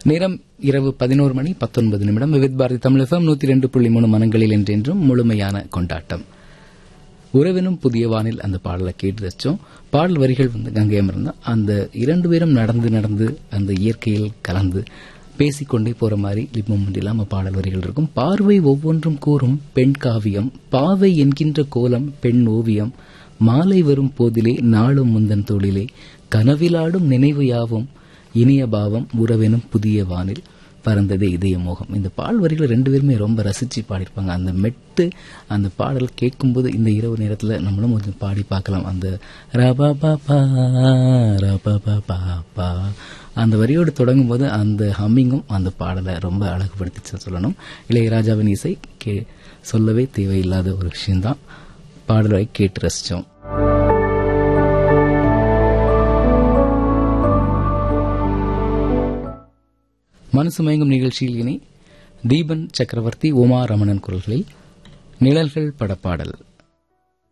நேரம் இரவு பதினோரு மணி பத்தொன்பது நிமிடம் விவித் பாரதி தமிழகம் நூத்தி ரெண்டு புள்ளி மூணு மனங்களில் என்றென்றும் முழுமையான கொண்டாட்டம் உறவினும் புதிய வானில் அந்த பாடலை கேட்டு ரசிச்சோம் பாடல் வரிகள் வந்து கங்கை அமர்ந்தா அந்த இரண்டு பேரும் நடந்து நடந்து அந்த இயற்கையில் கலந்து பேசிக்கொண்டே போற மாதிரி லிப்பம் இல்லாம பாடல் வரிகள் இருக்கும் பார்வை ஒவ்வொன்றும் கூறும் பெண் காவியம் பாவை என்கின்ற கோலம் பெண் ஓவியம் மாலை வரும் போதிலே நாளும் முந்தன் தொழிலே கனவிலாடும் நினைவு யாவும் இனிய பாவம் உறவெனும் புதிய வானில் பறந்ததே இதய மோகம் இந்த பால் வரிகளை ரெண்டு பேருமே ரொம்ப ரசிச்சு பாடியிருப்பாங்க அந்த மெட்டு அந்த பாடல் கேட்கும்போது இந்த இரவு நேரத்தில் நம்மளும் கொஞ்சம் பாடி பார்க்கலாம் அந்த ரபா பாப்பா ரபா பாப்பா அந்த வரியோடு தொடங்கும் போது அந்த ஹம்மிங்கும் அந்த பாடலை ரொம்ப அழகுபடுத்திச்சு சொல்லணும் இளையராஜாவின் இசை கே சொல்லவே தேவையில்லாத ஒரு விஷயம்தான் பாடலை கேட்டு ரசிச்சோம் மனசு மயங்கும் நிகழ்ச்சியில் இனி தீபன் சக்கரவர்த்தி உமா ரமணன் குரல்களில் நிழல்கள் படப்பாடல்